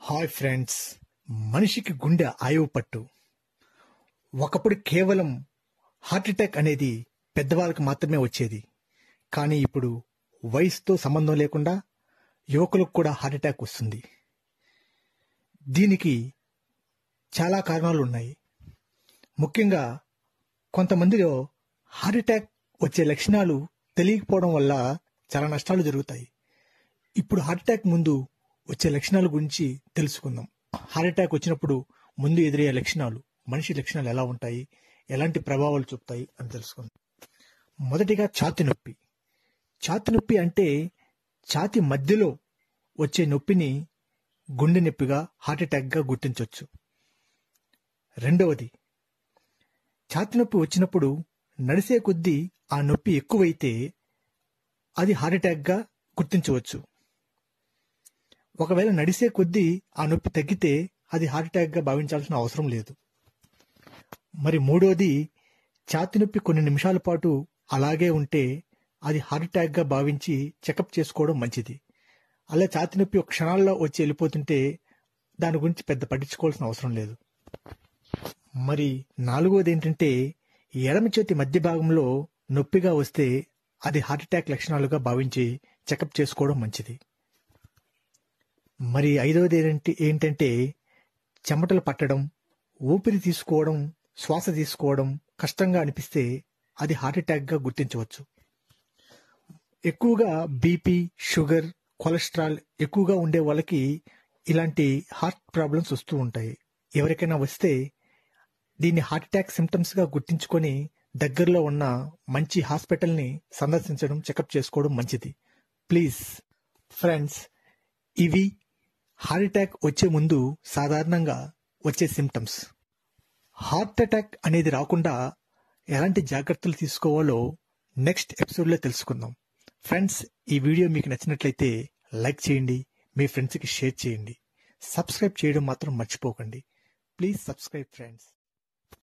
hi friends మనిషికి గుండె ఆయువు పట్టు ఒకప్పుడు కేవలం హార్ట్ అటాక్ అనేది పెద్దవాళ్ళకి మాత్రమే వచ్చేది కానీ ఇప్పుడు వయసుతో సంబంధం లేకుండా యువకులకు కూడా హార్ట్ అటాక్ వస్తుంది దీనికి చాలా కారణాలు ఉన్నాయి ముఖ్యంగా కొంతమందిలో హార్ట్ అటాక్ వచ్చే లక్షణాలు తెలియకపోవడం వల్ల చాలా నష్టాలు జరుగుతాయి ఇప్పుడు హార్ట్ అటాక్ ముందు వచ్చే లక్షణాల గురించి తెలుసుకుందాం హార్ట్ అటాక్ వచ్చినప్పుడు ముందు ఎదురయ్యే లక్షణాలు మనిషి లక్షణాలు ఎలా ఉంటాయి ఎలాంటి ప్రభావాలు చూపుతాయి అని తెలుసుకుందాం మొదటిగా ఛాతి నొప్పి ఛాతి నొప్పి అంటే ఛాతి మధ్యలో వచ్చే నొప్పిని గుండె నొప్పిగా హార్ట్ అటాక్గా గుర్తించవచ్చు రెండవది ఛాతి నొప్పి వచ్చినప్పుడు నడిసే కొద్దీ ఆ నొప్పి ఎక్కువైతే అది హార్ట్ అటాక్గా గుర్తించవచ్చు ఒకవేళ నడిసే కొద్దీ ఆ నొప్పి తగ్గితే అది హార్ట్ అటాక్గా భావించాల్సిన అవసరం లేదు మరి మూడోది ఛాతి నొప్పి కొన్ని నిమిషాల పాటు అలాగే ఉంటే అది హార్ట్ అటాక్గా భావించి చెకప్ చేసుకోవడం మంచిది అలా ఛాతి నొప్పి ఒక క్షణాల్లో వచ్చి వెళ్ళిపోతుంటే దాని గురించి పెద్ద పట్టించుకోవాల్సిన అవసరం లేదు మరి నాలుగోది ఏంటంటే ఎడమ చేతి మధ్య భాగంలో నొప్పిగా వస్తే అది హార్ట్ అటాక్ లక్షణాలుగా భావించి చెకప్ చేసుకోవడం మంచిది మరి ఐదవది ఏంటంటే ఏంటంటే చెమటలు పట్టడం ఊపిరి తీసుకోవడం శ్వాస తీసుకోవడం కష్టంగా అనిపిస్తే అది హార్ట్ అటాక్గా గుర్తించవచ్చు ఎక్కువగా బీపీ షుగర్ కొలెస్ట్రాల్ ఎక్కువగా ఉండే వాళ్ళకి ఇలాంటి హార్ట్ ప్రాబ్లమ్స్ వస్తూ ఉంటాయి ఎవరికైనా వస్తే దీన్ని హార్ట్ అటాక్ సిమ్టమ్స్గా గుర్తించుకొని దగ్గరలో ఉన్న మంచి హాస్పిటల్ని సందర్శించడం చెకప్ చేసుకోవడం మంచిది ప్లీజ్ ఫ్రెండ్స్ ఇవి హార్ట్ అటాక్ వచ్చే ముందు సాధారణంగా వచ్చే సిమ్టమ్స్ హార్ట్ అటాక్ అనేది రాకుండా ఎలాంటి జాగ్రత్తలు తీసుకోవాలో నెక్స్ట్ ఎపిసోడ్లో తెలుసుకుందాం ఫ్రెండ్స్ ఈ వీడియో మీకు నచ్చినట్లయితే లైక్ చేయండి మీ ఫ్రెండ్స్కి షేర్ చేయండి సబ్స్క్రైబ్ చేయడం మాత్రం మర్చిపోకండి ప్లీజ్ సబ్స్క్రైబ్ ఫ్రెండ్స్